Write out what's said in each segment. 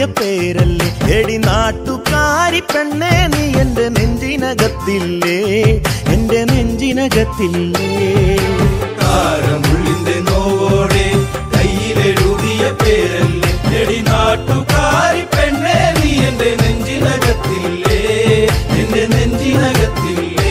പേരല്ലേ എടി നാട്ടുകാരി പെണ്ണേ നീ എന്റെ നെഞ്ചിനകത്തില്ലേ എന്റെ നെഞ്ചിനകത്തില്ലേ കാരമുള്ളിന്റെ നോവോടെ കയ്യിലെഴുതിയ പേരല്ലേ എടി നാട്ടുകാരി പെണ്ണേ നീ എന്റെ നെഞ്ചിനകത്തില്ലേ എന്റെ നെഞ്ചിനകത്തില്ലേ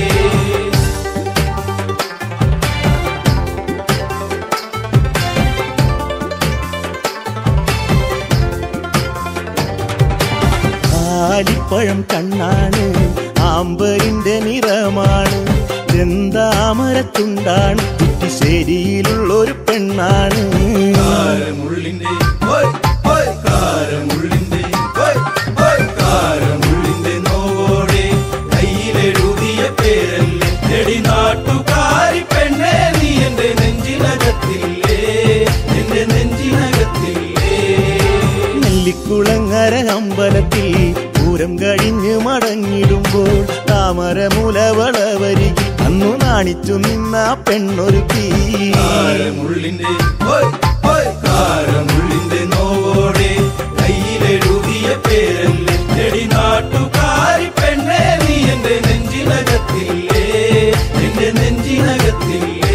ആലിപ്പഴം കണ്ണാണ് ആമ്പരിന്റെ നിറമാണ് ചെന്താമരത്തുണ്ടാണ് കുറ്റിശ്ശേരിയിലുള്ളൊരു പെണ്ണാണ് കാരമുള്ളിന്റെ ഓയ് ഓയ് കാരമുള്ളിന്റെ ഓയ് ഓയ് കാരമുള്ളിന്റെ നോവോടെ കയ്യിലെഴുതിയ പേരല്ലേ എടി നാട്ടുകാരി പെണ്ണേ നീ എന്റെ നെഞ്ചിനകത്തില്ലേ എന്റെ നെഞ്ചിനകത്തില്ലേ നെല്ലിക്കുളങ്ങര അമ്പലത്തിൽ പൂരം കഴിഞ്ഞ് മടങ്ങിടുമ്പോൾ താമരമുലവളവരികിൽ അന്നു നാണിച്ചു നിന്ന പെണ്ണൊരുക്കി കാരമുള്ളിന്റെ ഓയ് ഓയ് കാരമുള്ളിന്റെ നോവോടെ കയ്യിലെഴുതിയ പേരല്ലേ എടി നാട്ടുകാരി പെണ്ണേ നീ എന്റെ നെഞ്ചിനകത്തില്ലേ എന്റെ നെഞ്ചിനകത്തില്ലേ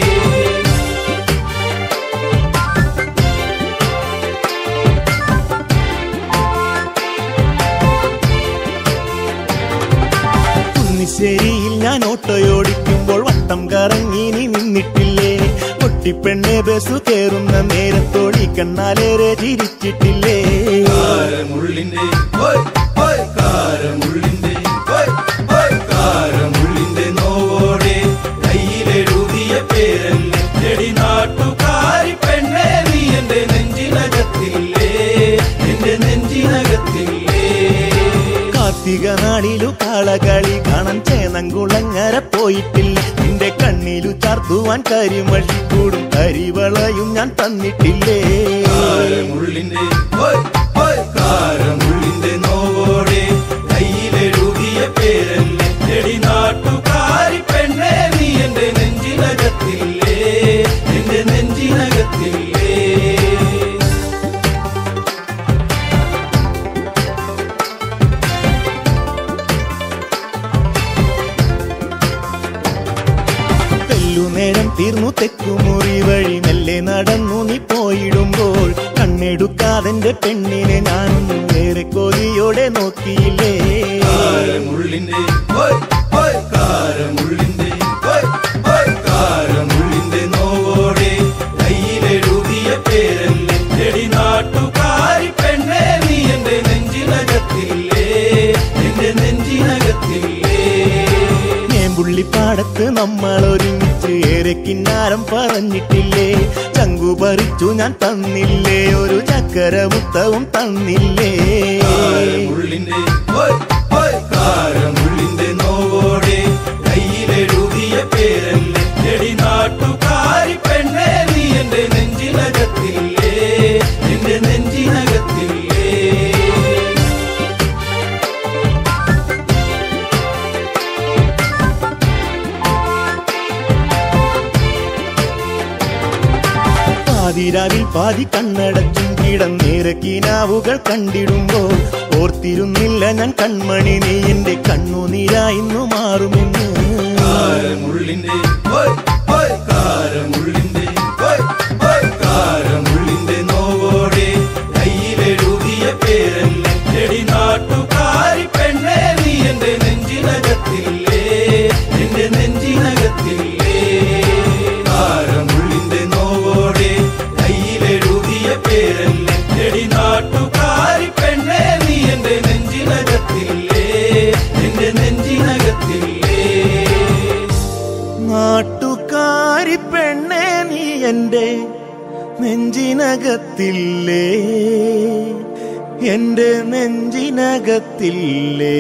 കുന്നിശ്ശേരിയിൽ ഞാൻ ഓട്ടോയോടിക്കുമ്പോൾ വട്ടം കറങ്ങി നീ നിന്നിട്ടില്ലേ പൊട്ടിപ്പെണ്ണെ ബസ് കയറുന്ന നേരത്തോടി കണ്ണാലേറെ ചിരിച്ചിട്ടില്ലേ കാരമുള്ളിന്റെ ഓയ് ഓയ് കാരമുള്ളിന്റെ ഓയ് ഓയ് കാരമുള്ളിന്റെ നോവോടെ കയ്യിലെഴുതിയ പേരല്ലേ എടി നാട്ടുകാരി പെണ്ണേ നീ എന്റെ നെഞ്ചിനകത്തില്ലേ എന്റെ നെഞ്ചിനകത്തില്ലേ കാർത്തിക നാളിലു കാളകളി കാണാൻ ചേനങ്കുളങ്ങര പോയിട്ടില്ല നിന്റെ കണ്ണിലു ചാർത്തുവാൻ കരിമഴി കൂടും കരിവളയും ഞാൻ തന്നിട്ടില്ലേ കാരമുള്ളിന്റെ ഓയ് ഓയ് കാരമുള്ളിന്റെ നോവോടെ കയ്യിലെഴുതിയ പേരല്ലേ എടി നാട്ടുകാരി പെണ്ണേ നീ എന്റെ നെഞ്ചിനകത്തില്ലേ എന്റെ നെഞ്ചിനകത്തില്ലേ തെല്ലുനേരം തീർന്നു തെക്കുമുറി വഴി മെല്ലെ നടന്നു നീ പോയിടുമ്പോൾ കണ്ണെടുക്കാതെന്റെ പെണ്ണിനെ ഞാനൊന്നും ഏറെ കൊതിയോടെ നോക്കിയില്ലേ കാരമുള്ളിന്റെ ഓയ് ഓയ് കാരമുള്ളിന്റെ ഓയ് ഓയ് കാരമുള്ളിന്റെ നോവോടെ കയ്യിലെഴുതിയ പേരല്ലേ എടി നാട്ടുകാരി പെണ്ണേ നീ എന്റെ നെഞ്ചിനകത്തില്ലേ എന്റെ നെഞ്ചിനകത്തില്ലേ മേമ്പുള്ളിപ്പാടത്ത് നമ്മൾ ഒരുമിച്ച് ഏറെ കിന്നാരം പറഞ്ഞിട്ടില്ലേ ചങ്കു പറിച്ചു ഞാൻ തന്നില്ലേ ഒരു ചക്കര മുത്തവും തന്നില്ലേ കാരമുള്ളിന്റെ ഓയ് ഓയ് കാരമുള്ളിന്റെ നോവോടെ കയ്യിലെഴുതിയ പേരല്ലേ എടി നാട്ടുകാരി പെണ്ണേ നീ എന്റെ നെഞ്ചിനകത്തില്ലേ എന്റെ നെഞ്ചിനകത്തില്ലേ പാതിരാവിൽ പാതി കണ്ണടച്ചും കിടന്നേറെ കിനാവുകൾ കണ്ടിടുമ്പോൾ ഓർത്തിരുന്നില്ല ഞാൻ കൺമണി നീ എന്റെ കണ്ണുനീരായിന്നു മാറുമെന്ന് കാരമുള്ളിന്റെ ഓയ് ഓയ് കാരമുള്ളിന്റെ ഓയ് ഓയ് കാരമുള്ളിന്റെ നോവോടെ കയ്യിലെഴുതിയ പേരല്ലേ എടി നാട്ടുകാരി പെണ്ണേ നീ എന്റെ നെഞ്ചിനകത്തില്ലേ എന്റെ നെഞ്ചിനകത്തില്ലേ കാരമുള്ളിന്റെ നോവോടെ കയ്യിലെഴുതിയ പേരല്ലേ എടി നാട്ടുകാരി പെണ്ണേ നീ എന്റെ നെഞ്ചിനകത്തില്ലേ എന്റെ നെഞ്ചിനകത്തില്ലേ നാട്ടുകാരി പെണ്ണെ നീ എന്റെ നെഞ്ചിനകത്തില്ലേ എന്റെ നെഞ്ചിനകത്തില്ലേ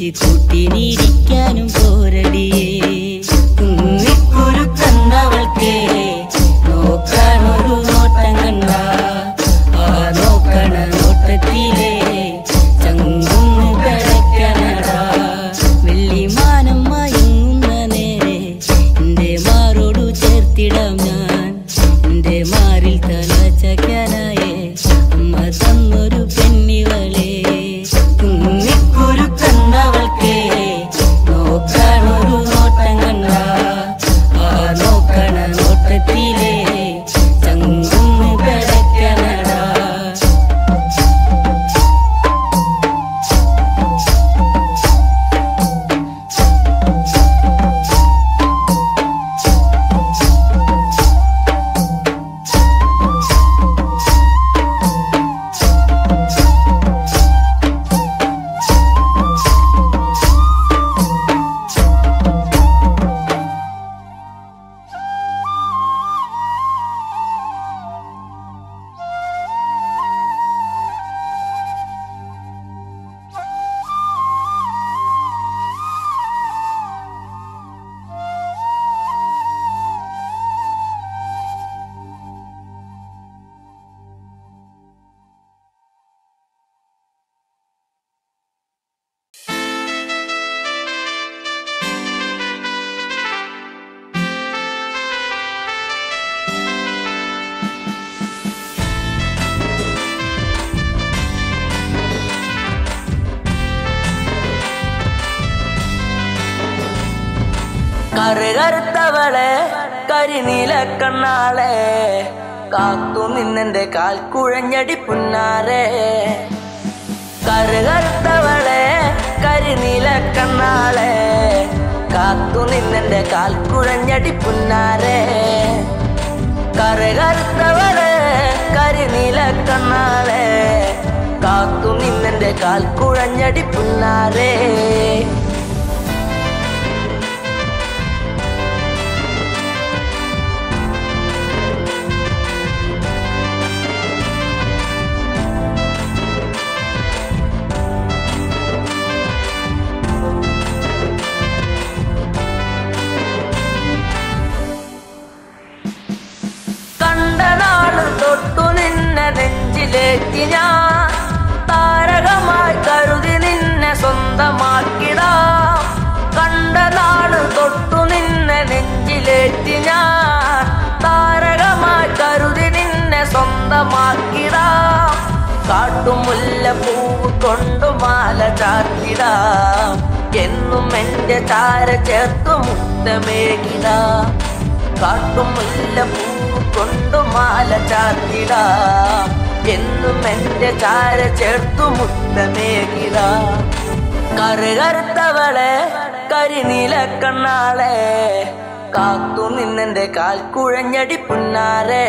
എനിക്ക് കൂട്ടിനിരിക്കാനും പോരടിയേ കുന്നിക്കുരു കന്നവൾക്കേ നോക്കാനൊരു നോട്ടം കണ്ട ആ നോക്കണ നോട്ടത്തിലേ ചങ്കുന്ന് കിടക്കണടാ വെള്ളിമാനം മയങ്ങുന്ന നേരെ എന്റെ മാറോടു ചേർത്തിടാം ഞാൻ എന്റെ മാറിൽ തല ചക്കാനായേ അമ്മ തന്നൊരു പെണ്ണിവളെ കുന്നിക്കുരു കണ്ടവൾക്കേ നോക്കാനൊരു നോട്ടം കണ്ട ആ നോക്കണ നോട്ടത്തിലേ ചങ്കുന്ന് കിടക്കണടാ കറുകറുത്തവളെ കരിനീല കണ്ണാളെ കാത്തു നിന്നെന്റെ കാൽ കുഴഞ്ഞടി പുന്നാരെ കറുകറുത്തവളെ കരിനീല കണ്ണാളെ കാത്തു നിന്നെന്റെ കാൽ കുഴഞ്ഞടി പുന്നാരെ കറുകറുത്തവളെ കരിനീല കണ്ണാളെ കാത്തു നിന്നെന്റെ കാൽ കുഴഞ്ഞടി പുന്നാരേ കണ്ട നാള് തൊട്ടു നിന്നെ നെഞ്ചിലേറ്റി ഞാൻ താരകമായി കരുതി നിന്നെ സ്വന്തമാക്കിടാം കണ്ട നാള് തൊട്ടു നിന്നെ നെഞ്ചിലേറ്റി ഞാൻ താരകമായി കരുതി നിന്നെ സ്വന്തമാക്കിടാം കാട്ടുമുല്ല പൂവ് കൊണ്ടു മാല ചാത്തിടാം എന്നും എന്റെ ചാര ചേർത്തു മുത്തമേകിടാം കാട്ടുമുല്ല പൂവ് കൊണ്ടു മാല ചാത്തിടാം എന്നും എന്റെ ചാര ചേർത്തു മുത്തമേകിടാം കറുകറുത്തവളെ കരിനീല കണ്ണാളെ കാത്തു നിന്നെന്റെ കാൽ കുഴഞ്ഞടി പുന്നാരെ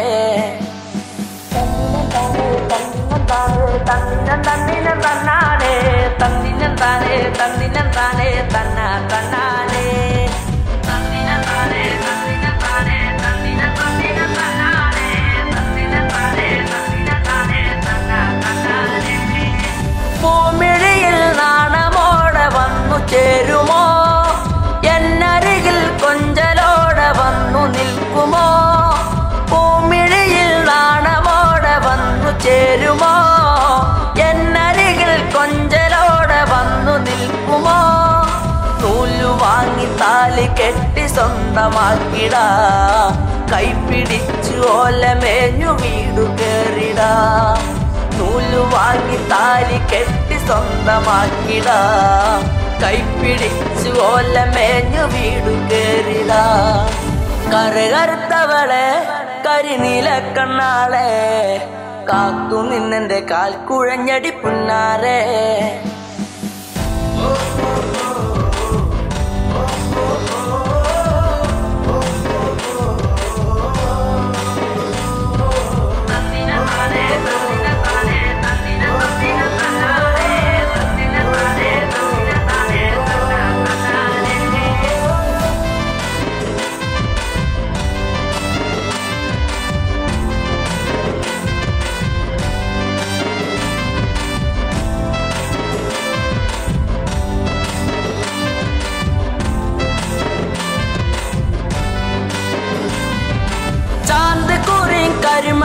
തന്നിനം തന്നിനം തന്നാനേ തന്നിനം താനേ തന്നിനം താനേ തന്ന തന്നാനേ തന്നിനം താനേ തന്നിനം താനേ തന്നിനം തന്നിനം തന്നാനേ തന്നിനം താനേ തന്നിനം താനേ തന്ന തന്നാനേ പൂമിഴിയിൽ നാണമോടെ വന്നു ചേരുമോ എന്നരികിൽ കൊഞ്ചലോടെ വന്നു നിൽക്കുമോ പൂമിഴിയിൽ നാണമോടെ വന്നു ചേരുമോ എന്നരികിൽ കൊഞ്ചലോടെ വന്നു നിൽക്കുമോ നൂലു വാങ്ങി താലി കെട്ടി സ്വന്തമാക്കിടാ കൈപിടിച്ചു ഓലമേഞ്ഞു വീടു കേറിടാ നൂലു വാങ്ങി താലി കെട്ടി സ്വന്തമാക്കിടാ കൈപ്പിടിച്ചു ഓലമേഞ്ഞു വീടു കേറിടാ കറുകറുത്തവളെ കരിനീല കണ്ണാളെ കാത്തു നിന്നെന്റെ കാൽ കുഴഞ്ഞടി പുന്നാരെ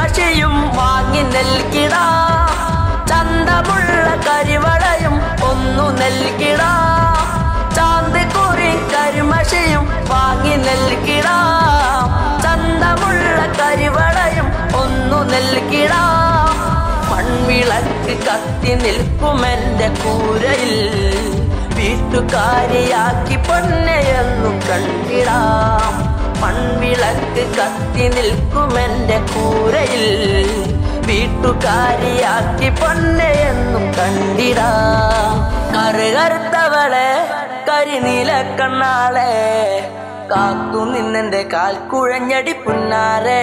കരിമഷിയും വാങ്ങി നൽകിട ചന്തമുള്ള കരിവളയും ഒന്നു നൽകിട ചാന്ത് കുറി കരിമഷിയും വാങ്ങി നൽകിട ചന്തമുള്ള കരിവളയും ഒന്നു നൽകിട മൺവിളക്ക് കത്തി നിൽക്കുമെന്റെ കൂരയിൽ വീട്ടുകാരിയാക്കി പൊന്നെയെന്നു കണ്ടിടാം മൺവിളക്ക് കത്തി നിൽക്കുമെന്റെ കൂരയിൽ വീട്ടുകാരിയാക്കി പൊന്നെയെന്നു കണ്ടിടാം കറുകറുത്തവളെ കരിനീല കണ്ണാളെ കാത്തു നിന്നെന്റെ കാൽ കുഴഞ്ഞടി പുന്നാരെ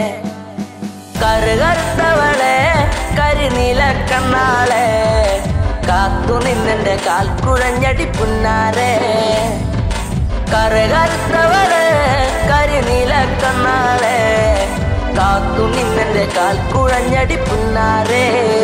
കറുകറുത്തവളെ കരിനീല കണ്ണാളെ കാത്തു നിന്നെന്റെ കാൽ കുഴഞ്ഞടി പുന്നാരെ കറുകറുത്തവളെ കരിനീല കണ്ണാളെ കാത്തു നിന്നെന്റെ കാൽ കുഴഞ്ഞടി പുന്നാരെ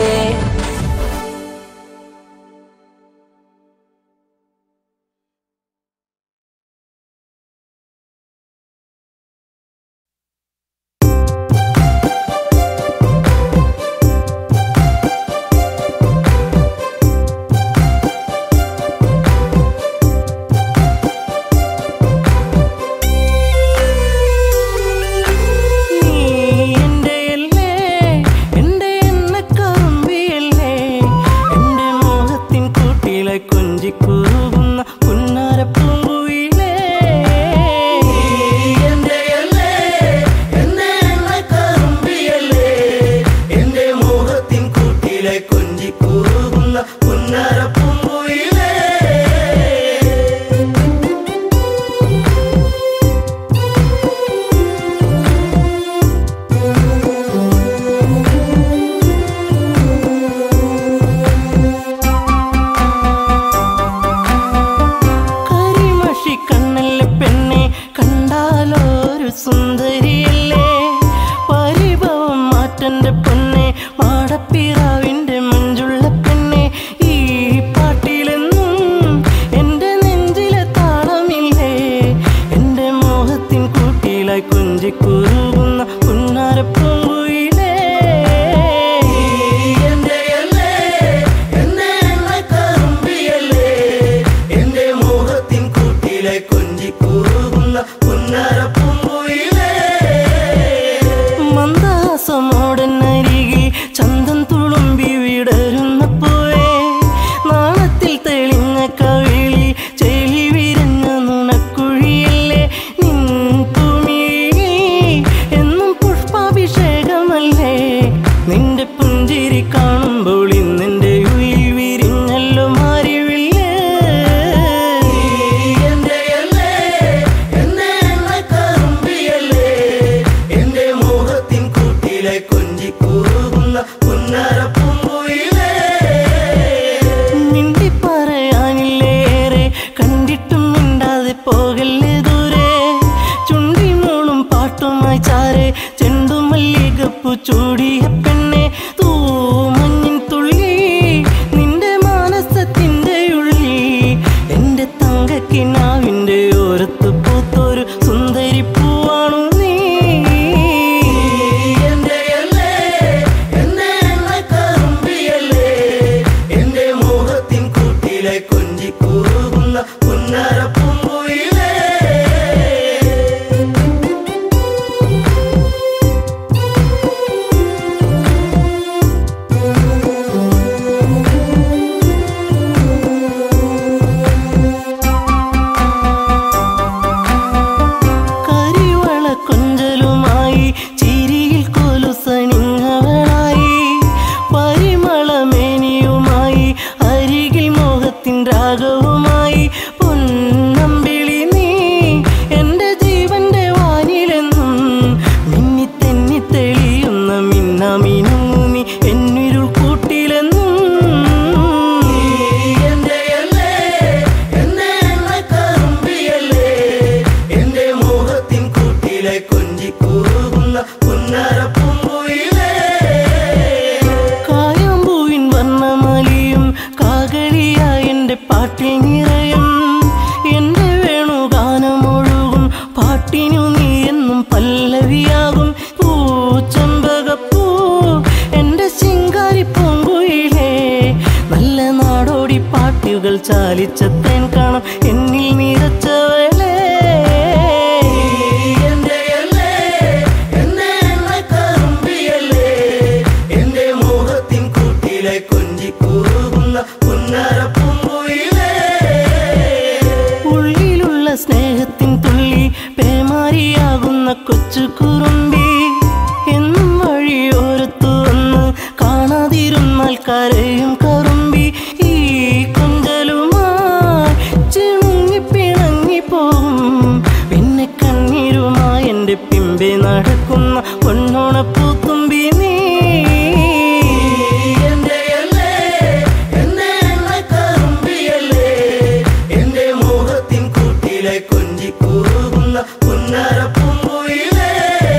നീ എന്റെയല്ലേ, എന്റെ എണ്ണക്കറുമ്പിയല്ലേ, എന്റെ മോഹത്തിൻ കൂട്ടിലെ കൊഞ്ചിക്കുറുകുന്ന പുന്നാരപ്പൂങ്കുയിലേ. എന്റെയല്ലേ, എന്റെ എണ്ണക്കറുമ്പിയല്ലേ, എന്റെ മോഹത്തിൻ കൂട്ടിലെ കൊഞ്ചിക്കൂറുകുന്ന പുന്നരപ്പൂങ്കുയിലേ കരിമഷി കണ്ണല്ലേ പെണ്ണെ കണ്ടാലോ ഒരു സുന്ദരിയല്ലേ പരിഭവം മാറ്റന്റെ പൊന്നെ മാടപ്പിറാവിന്റെ മഞ്ചുള്ള പെണ്ണെ ഈ പാട്ടിലെന്നും എന്റെ നെഞ്ചിലെ താളമില്ലേ എന്റെ മോഹത്തിൻ കൂട്ടിലായി കുഞ്ചിക്കുറുകുന്ന പുന്നാരപ്പൂങ്കുയിലേ എന്റെയല്ലേ, എന്റെ എണ്ണക്കറുമ്പിയല്ലേ, എന്റെ മോഹത്തിൻ കൂട്ടിലെ കൊഞ്ചിക്കൂറുകുന്ന പുന്നരപ്പൂങ്കുയിലേ മന്ദാസമോടനരികിൽ ചന്തം തുളുമ്പി വിടരുന്ന പൂവേ നാളത്തിൽ തെളിഞ്ഞ കവിളി ചെളി വിരഞ്ഞ നുണക്കുഴിയല്ലേ നിൻ ഭൂമിയിൽ എന്നും പുഷ്പാഭിഷേകമല്ലേ നിന്റെ പുഞ്ചിരി കാണുമ്പോൾ ഇന്നെന്റെ ഉയിൽ വിരിഞ്ഞല്ലോ മാറിവില്ലേ എന്റെയല്ലേ, എന്റെ എണ്ണക്കറുമ്പിയല്ലേ, എന്റെ മോഹത്തിൻ കൂട്ടിലെ കൊഞ്ചിക്കൂറുകുന്ന പുന്നരപ്പൂങ്കുയിലേ മിണ്ടി പറയാനില്ലേറെ കണ്ടിട്ടും മിണ്ടാതെ പോകല്ലേ ദൂരെ ചുണ്ടി മൂളും പാട്ടുമായി ചാരെ ചെണ്ടുമല്ലികപ്പു ചൂടിയ പെണ്ണെ തൂ മഞ്ഞിൻ തുള്ളി നിന്റെ മാനസത്തിന്റെ ഉള്ളി എന്റെ തങ്കക്കിനാവിന്റെ ഓരത്ത് പൂത്തൊരു സുന്ദരി പൂവാണു നീ എന്റെയല്ലേ, എന്റെ എണ്ണക്കറുമ്പിയല്ലേ, എന്റെ മോഹത്തിൻ കൂട്ടിലെ കൊഞ്ചിക്കൂറുകുന്ന പുന്നരപ്പൂങ്കുയിലേ കരിവള കൊഞ്ചലുമായി ചിരിയിൽ കൊലുസണിങ്ങവളായി പരിമളമേനിയുമായി അരികിൽ മോഹത്തിൻ രാഗവുമായി പൊന്നമ്പിളി നീ എന്റെ ജീവന്റെ വാനിലെന്നും മിന്നി തെന്നി തെളിയുന്ന മിന്നാമിനുങ്ങുമി എന്നിരുൾ കൂട്ടിലെന്നും എന്റെയല്ലേ, എന്റെ എണ്ണക്കറുമ്പിയല്ലേ, എന്റെ മോഹത്തിൻ കൂട്ടിലെ കൊഞ്ചിക്കൂറുകുന്ന പുന്നരപ്പൂങ്കുയിലേ കായാമ്പൂവിൻ വർണ്ണമലിയും കാകളിയായ എന്റെ പാട്ടിൽ നിറയും എന്റെ വേണുഗാനമൊഴുകും പാട്ടിനു നീ എന്നും പല്ലവിയാകും പൂച്ചമ്പകപ്പൂ ചാലിച്ച തേൻ കാണാം എന്നിൽ നിറച്ചവളെ എന്റെയല്ലേ, എന്നെ എന്ന കറുമ്പിയല്ലേ, എന്റെ മോഹത്തിൻ കൂട്ടിലെ കൊഞ്ചിക്കൂകുന്ന പുന്നര പൂങ്കുയിലേ. ഉള്ളിലുള്ള സ്നേഹത്തിൻ തുള്ളി പേമാരിയാകുന്ന കൊച്ചു കുറുമ്പി എന്നും വഴിയോരത്തു വന്ന് കാണാതിരുന്നാൽ കരയും കറുമ്പി ഈ കൊഞ്ചലുമായി ചിണുങ്ങി പിണങ്ങി പോകും പിന്നെ കണ്ണീരുമായി എൻ്റെ പിമ്പെ നടക്കുന്ന പൊന്നോണപ്പൂത്തുമ്പി നീ എന്റെയല്ലേ, എന്നെ എന്ന കറുമ്പിയല്ലേ, എന്റെ മോഹത്തിൻ കൂട്ടിലെ കൊഞ്ചിക്കൂകുന്ന പുന്നര പൂങ്കുയിലേ.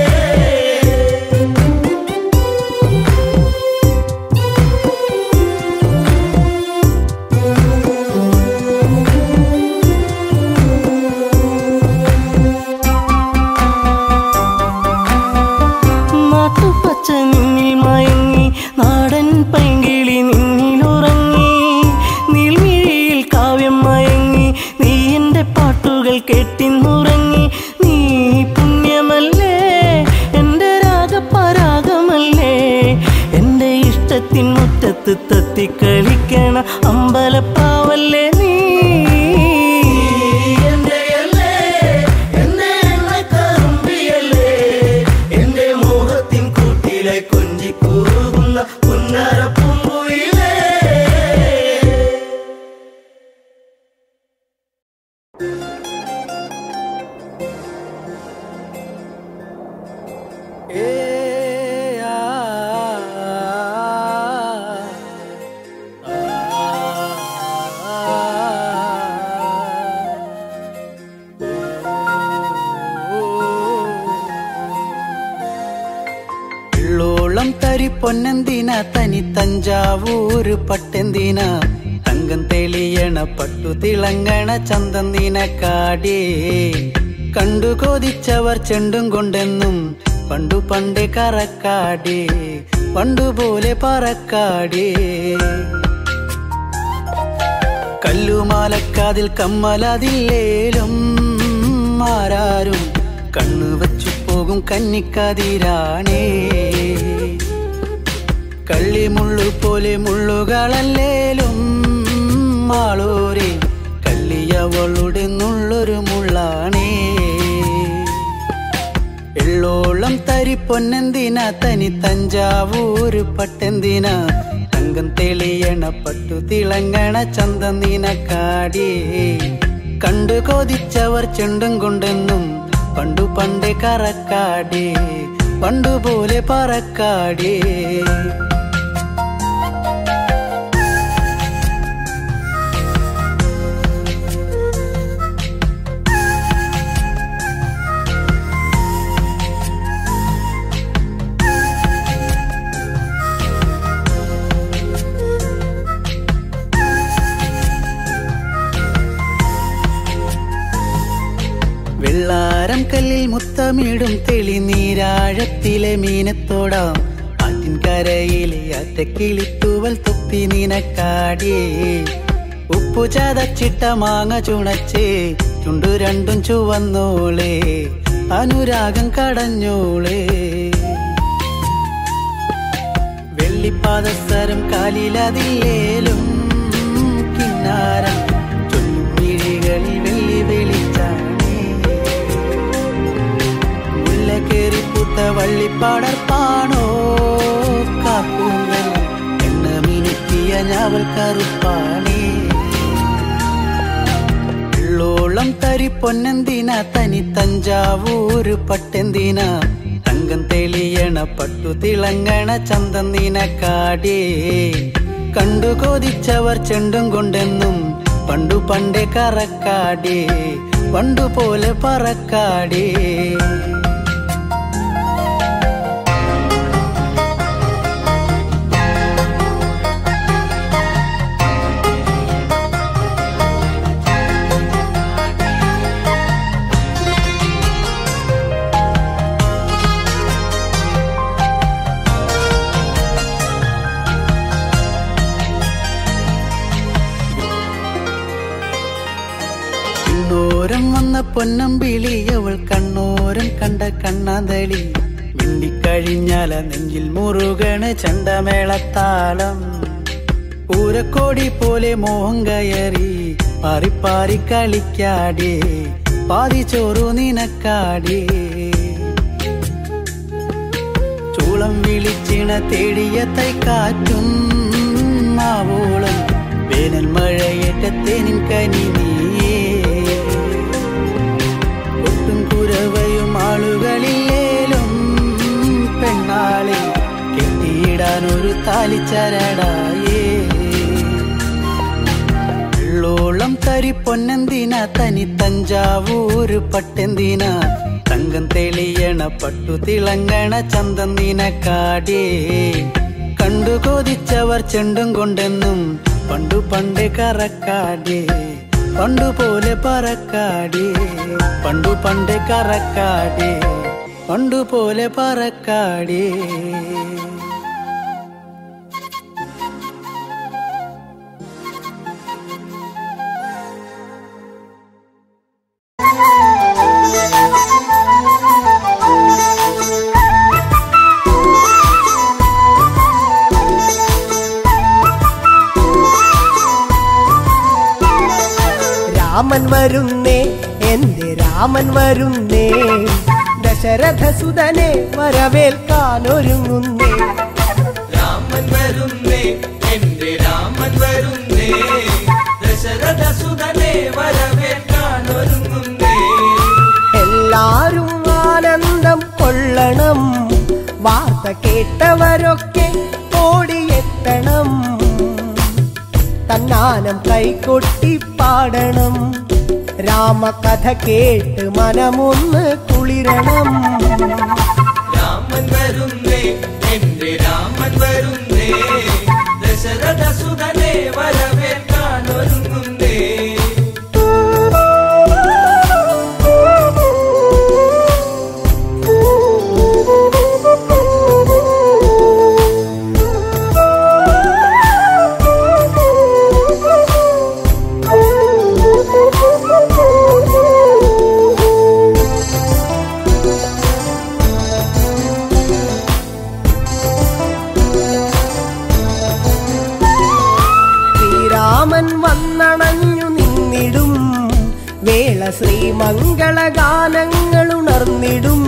നാട്ടുപച്ച നിന്നിൽ മയങ്ങി നാടൻ പൈങ്കിളി നിന്നിലുറങ്ങി നീൽമിഴിയിൽ കാവ്യം മയങ്ങി നീ എൻ്റെ പാട്ടുകൾ കേട്ടിന്നുറങ്ങി നീ പുണ്യമല്ലേ എൻ്റെ രാഗപരാഗമല്ലേ എൻ്റെ ഇഷ്ടത്തിൻ മുറ്റത്ത് തത്തിക്കളിക്കണ അമ്പലപ്പാവല്ലേ നീ എന്റെയല്ലേ, എന്നെ എന്ന കറുമ്പിയല്ലേ, എന്റെ മോഹത്തിൻ കൂട്ടിലെ കൊഞ്ചിക്കൂകുന്ന പുന്നര പൂങ്കുയിലേ. ഉള്ളോളം തരി പൊന്നെന്തിന തനി തഞ്ചാവൂര് പട്ടെന്തിന തങ്കം തെളിയണ പട്ടു തിളങ്ങണ ചന്തന്തിന കാടേ കണ്ടു കൊതിച്ചവർ ചെണ്ടും കൊണ്ടെന്നും പണ്ടു പണ്ടേ കറക്കാടേ പണ്ടുപോലെ പറക്കാടേ കല്ലുമാലക്കാതിൽ കമ്മലതില്ലേലും ആരാരും കണ്ണു വച്ചു പോകും കന്നിക്കതിരാണേ കള്ളിമുള്ളു പോലെ മുള്ളുകളല്ലേലും ആളൂരെ കള്ളിയവളുടെ നുള്ളൊരു മുള്ളാണേ എള്ളോളം തരി പൊന്നെന്തിന തനി തഞ്ചാവൂര് പട്ടെന്തിന തങ്കം തെളിയണ പട്ടു തിളങ്ങണ ചന്തന്തിന കാടേ കണ്ടു കൊതിച്ചവർ ചെണ്ടും കൊണ്ടെന്നും പണ്ടു പണ്ടേ കറക്കാടേ പണ്ടുപോലെ പറക്കാടേ വെള്ളാരം കല്ലിൽ മുത്തമിടും തെളിനീരാഴത്തിലെ മീനത്തോടാം ആറ്റിൻകരയിലെ അറ്റക്കിളിത്തൂവൽ തൊപ്പി നിനക്കാടിയേ ഉപ്പു ചതച്ചിട്ട മാങ്ങ ചുണച്ചേ ചുണ്ടു രണ്ടും ചുവന്നോളേ അനുരാഗം കടഞ്ഞോളേ വെള്ളിപ്പാദസരം കാലിലതിലേലും കിന്നാരം ചൊല്ലും മിഴികളിൽ വെള്ളി വെളിച്ചാണേ മുല്ലക്കേറി പൂത്ത വള്ളിപ്പാടർപ്പാണോ കാക്കൂന്നൽ എണ്ണ മിനുക്കിയ ഞാവൽ കറുപ്പാണേ ഉള്ളോളം തരി പൊന്നെന്തിന തനി തഞ്ചാവൂര് പട്ടെന്തിന തങ്കം തെളിയണ പട്ടു തിളങ്ങണ ചന്തന്തിന കാടേ കണ്ടു കൊതിച്ചവർ ചെണ്ടും കൊണ്ടെന്നും പണ്ടു പണ്ടേ കറക്കാടേ പണ്ടു പോലെ പറക്കാടേ കണ്ണോരം വന്ന പൊന്നമ്പിളി അവൾ കണ്ണോരം കണ്ട കണ്ണാന്തളി മിണ്ടിക്കഴിഞ്ഞാല നെഞ്ചിൽ മുറുകണ് ചണ്ടമേളത്താളം പൂരക്കോടി പോലെ മോഹം കയറി പാറിപ്പാറി കളിക്കാടേ പാതി ചോറു നിനക്കാടേ ചൂളം വിളിച്ചിണ തേടിയ തൈക്കാറ്റും മാവോളം വേനൽ മഴയേറ്റത്തേനിൻ കനി നീയേ ഒട്ടും കുരവയും ആളുകളില്ലേലും പെണ്ണാളെ കെട്ടിയിടാൻ ഒരു താലിച്ചരടായേ വെള്ളോളം തരി പൊന്നെന്തിന തനി തഞ്ചാവൂര് പട്ടെന്തിന തങ്കം തെളിയണ പട്ടു തിളങ്ങണ ചന്തം നിനക്കാടേ കണ്ടു കൊതിച്ചവർ ചെണ്ടും കൊണ്ടെന്നും പണ്ടു പണ്ട് കറക്കാടേ പണ്ടു പോലെ പറക്കാടേ പണ്ടു പണ്ട് കറക്കാടേ പണ്ടു പോലെ പറക്കാടേ രാമൻ വരുന്നേ എന്റെ രാമൻ വരുന്നേ ദശരഥ സുതനെ വരവേൽക്കാനൊരുങ്ങുന്നേ രാമൻ വരുന്നേ എന്റെ രാമൻ വരുന്നേ ദശരഥ സുതനെ വരവേൽക്കാൻ ഒരുങ്ങുന്നേ എല്ലാരും ആനന്ദം കൊള്ളണം വാർത്ത കേട്ടവരൊക്കെ ഓടിയെത്തണം തന്നാനം കൈകൊട്ടി പാടണം രാമകഥ കേട്ട് മനമൊന്ന് കുളിരണം രാമൻ വരുന്നേ എന്റെ രാമൻ വരുന്നേ ദശരഥ സുതനെ വരവേൽക്കാൻ ഒരുങ്ങുന്നേ ശ്രീരാമൻ വന്നണഞ്ഞു നിന്നിടും വേള ശ്രീമംഗളഗാനങ്ങൾ ഉണർന്നിടും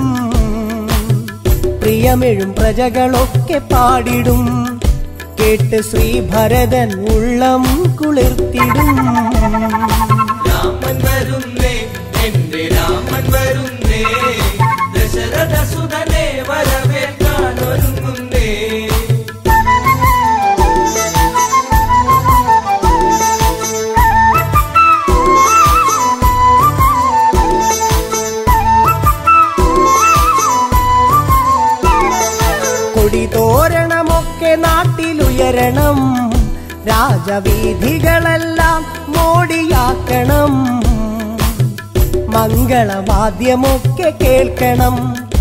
പ്രിയമെഴും പ്രജകളൊക്കെ പാടിടും കേട്ട് ശ്രീഭരതൻ ഉള്ളം കുളിർത്തിടും രാമൻ വരുന്നേ എന്റെ രാമൻ വരുന്നേ ദശരഥ സുതനെ വരവേൽക്കാൻ ഒരുങ്ങുന്നേ കൊടിതോരണമൊക്കെ നാട്ടിലുയരണം രാജവീഥികളെല്ലാം മോടിയാക്കണം മംഗളവാദ്യമൊക്കെ കേൾക്കണം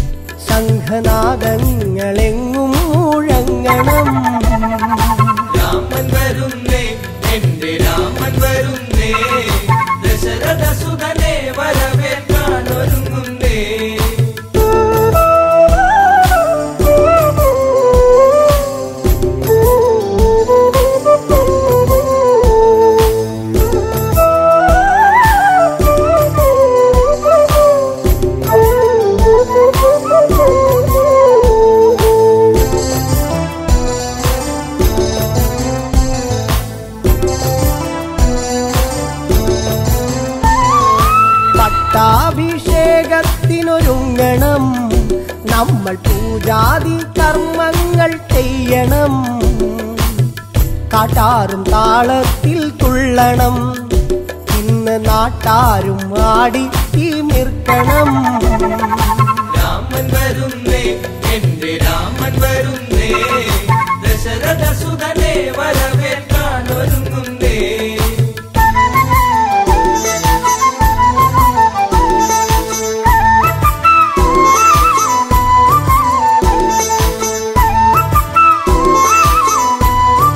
ശംഖനാദങ്ങളെങ്ങും മുഴങ്ങണം രാമൻ വരുന്നേ എന്റെ രാമൻ വരുന്നേ ദശരഥ സുതനെ വരവേൽക്കാൻ ഒരുങ്ങുന്നേ പട്ടാഭിഷേകത്തിനൊരുങ്ങണം നമ്മൾ പൂജാതി കർമ്മങ്ങൾ ചെയ്യണം കാട്ടാറും താളത്തിൽ തുള്ളണം ഇന്ന് നാട്ടാരും ആടി തീമിർക്കണം രാമൻ വരുന്നേ എന്റെ രാമൻ വരുന്നേ ദശരഥ സുതനെ വരവേൽക്കാൻ ഒരുങ്ങുന്നേ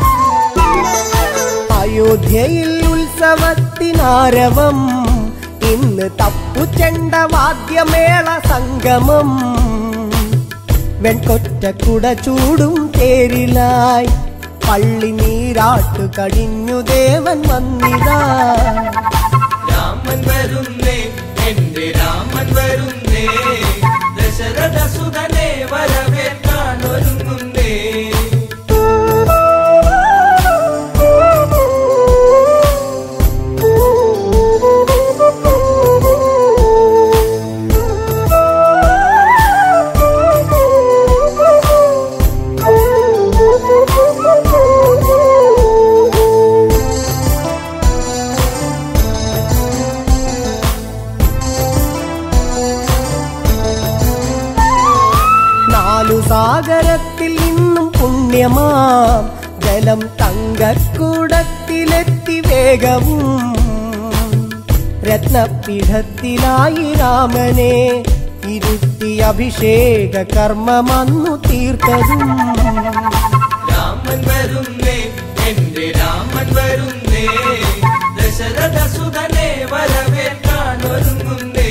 അയോധ്യയിൽ ഉത്സവത്തിനാരവം ഇന്ന് തപ്പുചെണ്ട വാദ്യമേള സംഗമം വെൺകൊറ്റ കുട ചൂടും തേരിലായി പള്ളി നീരാട്ടു കഴിഞ്ഞു ദേവൻ വന്നിതാ രാമൻ വരുന്നേ എന്റെ രാമൻ വരുന്നേ ദശരഥ സുതനെ വരവേൽക്കാൻ ഒരുങ്ങുന്നേ നാലു സാഗരത്തിൽ ഇന്നും പുണ്യമാം ജലം തങ്കക്കൂടത്തിലെത്തി വേഗവും രത്നപീഠത്തിലായി രാമനെ ഇരുത്തി അഭിഷേക കർമ്മമന്നു തീർത്തതും രാമൻ വരുന്നേ എന്റെ രാമൻ വരുന്നേ ദശരഥ സുതനെ വരവേൽക്കാൻ ഒരുങ്ങുന്നേ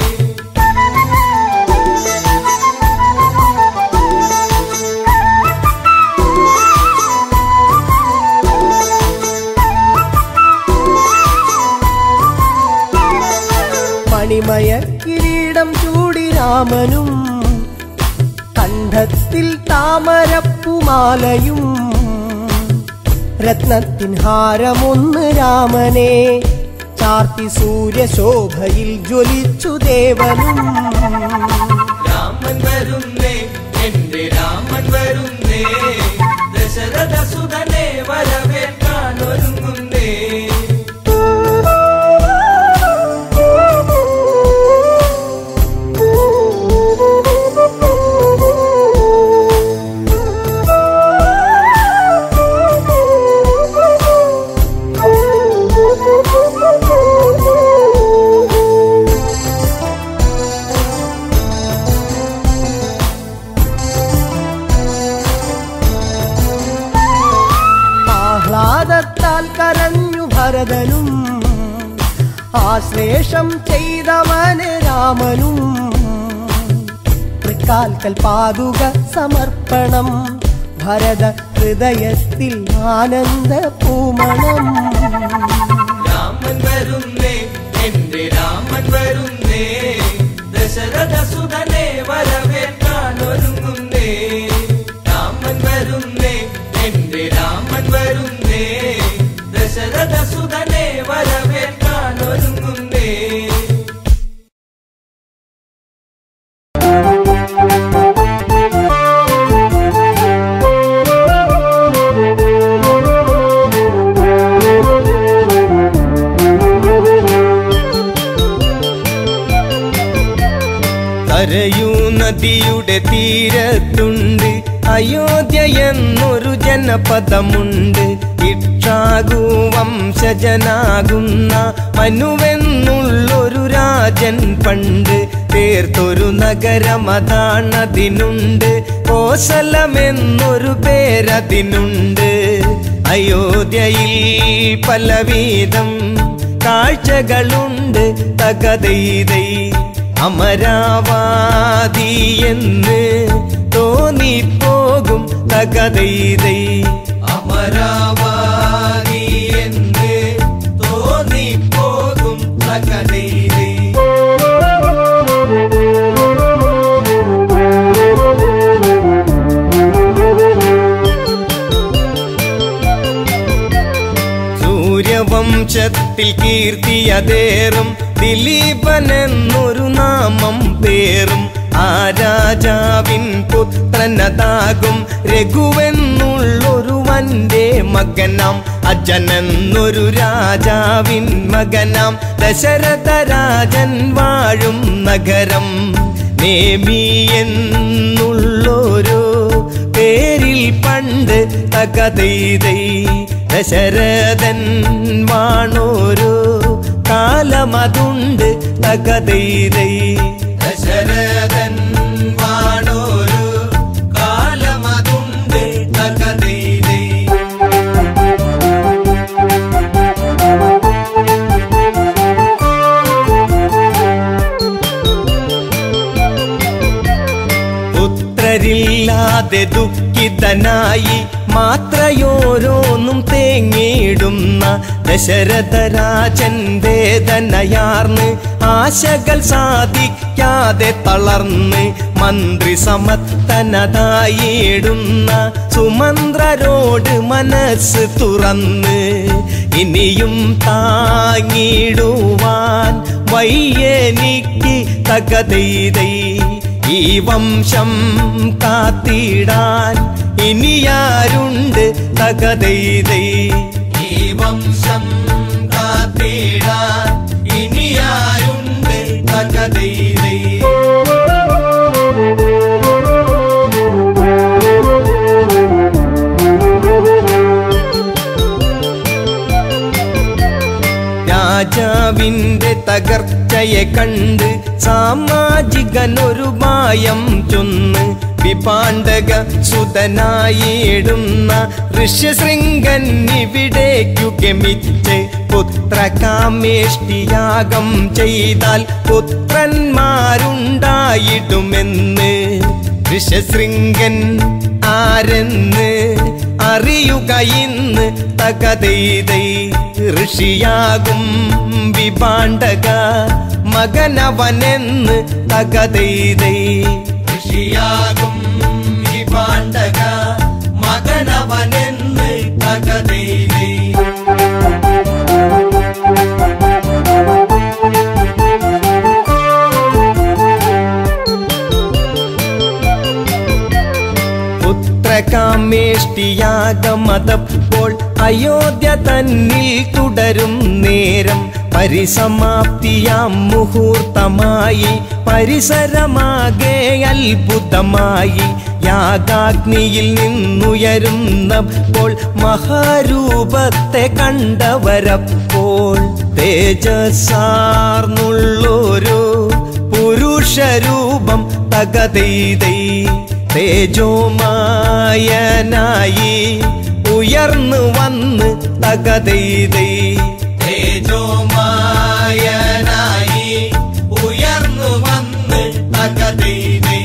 മണിമയ കിരീടം ചൂടി രാമനും കണ്ഠത്തിൽ താമരപ്പുമാലയും രത്നത്തിൻ ഹാരമൊന്ന് രാമനെ ചാർത്തി സൂര്യശോഭയിൽ ജ്വലിച്ചു ദേവനും രാമൻ വരുന്നേ എന്റെ രാമൻ വരുന്നേ ദശരഥ സുതനെ വരവേൽക്കാൻ ഒരുങ്ങുന്നേ ആഹ്ലാദത്താൽ കരഞ്ഞു ഭരതനും ആശ്ലേഷം ചെയ്തവന് രാമനും തൃക്കാൽക്കൽ പാതുക സമർപ്പണം ഭരത ഹൃദയത്തിൽ ആനന്ദ പൂമണം രാമൻ വരുന്നേ എന്റെ രാമൻ വരുന്നേ ദശരഥ സുതനെ വരവേൽക്കാൻ ഒരുങ്ങുന്നേ രാമൻ വരുന്നേ എന്റെ രാമൻ വരുന്നേ ദശരഥ സുതനെ വരവേൽക്കാൻ ഒരുങ്ങുന്നേ കരയൂ നദിയുടെ തീരത്തുണ്ട് അയോധ്യ എന്നൊരു ജനപദമുണ്ട് ഇക്ഷാകു വംശജനാകുന്ന മനുവെന്നുള്ളൊരു രാജൻ പണ്ട് തീർത്തൊരു നഗരമതാണതിനുണ്ട് കോസലമെന്നൊരു പേരതിനുണ്ട് അയോധ്യയിൽ പലവിധം കാഴ്ചകളുണ്ട് തകതൈതൈ അമരാവാദി എന്ന് തോന്നിപ്പോകും തകതൈതൈ അമരാവാദി എന്ന് തോന്നിപ്പോകും തകതൈതൈ സൂര്യവംശത്തിൽ കീർത്തിയതേറും ദിലീപനെന്നൊരു നാമം പേറും ആ രാജാവിൻ പുത്രനതാകും രഘുവെന്നുള്ളൊരു വന്റെ മകനാം അജനെന്നൊരു രാജാവിൻ മകനാം ദശരഥ രാജൻ വാഴും നഗരം നേമി എന്നുള്ളോരോ പേരിൽ പണ്ട് തകതൈതൈ ദശരഥൻ വാണോരോ കാലമതുണ്ട് തകതൈതൈ ദശരഥൻ വാണോരോ കാലമതുണ്ട് തകതൈതൈ അറിയാതെ ദുഃഖിതനായി മാത്രയോരോന്നും തേങ്ങിയിടുന്ന ദശരഥരാജൻ വേദനയാർന്ന് ആശകൾ സാധിക്കാതെ തളർന്ന് മന്ത്രി സമത്തനതായിടുന്ന സുമന്ത്രരോട് മനസ്സ് തുറന്ന് ഇനിയും താങ്ങിടുവാൻ വയ്യെനിക്ക് തകതൈതൈ ഈ വംശം കാത്തിടാൻ ഇനിയാരുണ്ട് തകതൈതൈ ഈ വംശം കാത്തിടാൻ ഇനിയാരുണ്ട് തകതൈതൈ രാജാവിന്റെ തകർച്ചയെ കണ്ട് സാമാജികനൊരു മായം ചൊന്ന് വിപാണ്ഡക സുതനായിടുന്ന ഋഷ്യശൃംഗൻ ഇവിടേക്കു ഗമിച്ച് പുത്രകാമേഷ്ടിയാഗം ചെയ്താൽ പുത്രന്മാരുണ്ടായിടുമെന്ന് ഋഷ്യശൃംഗൻ ആരെന്ന് അറിയുക ഇന്ന് തകതൈതൈ ഋഷിയാകും വിപാണ്ഡക മകനവനെന്ന് തകതൈതൈ ഋഷിയാകും ഈ പാണ്ഡക മകനവനെന്ന് തകതൈതൈ പുത്രകാമേഷ്ടിയാഗമതപ്പോൾ അയോധ്യ തന്നിൽ തുടരും നേരം പരിസമാപ്തിയാം മുഹൂർത്തമായി പരിസരമാകെ അത്ഭുതമായി യാഗാഗ്നിയിൽ നിന്നുയരുന്നപ്പോൾ മഹാരൂപത്തെ കണ്ടവരപ്പോൾ തേജസാർന്നുള്ളൊരു പുരുഷരൂപം തകതൈതൈ തേജോമായനായി ഉയർന്നു വന്ന് തകതൈതൈ തേജോമായനായി ഉയർന്നു വന്ന് തകതൈതൈ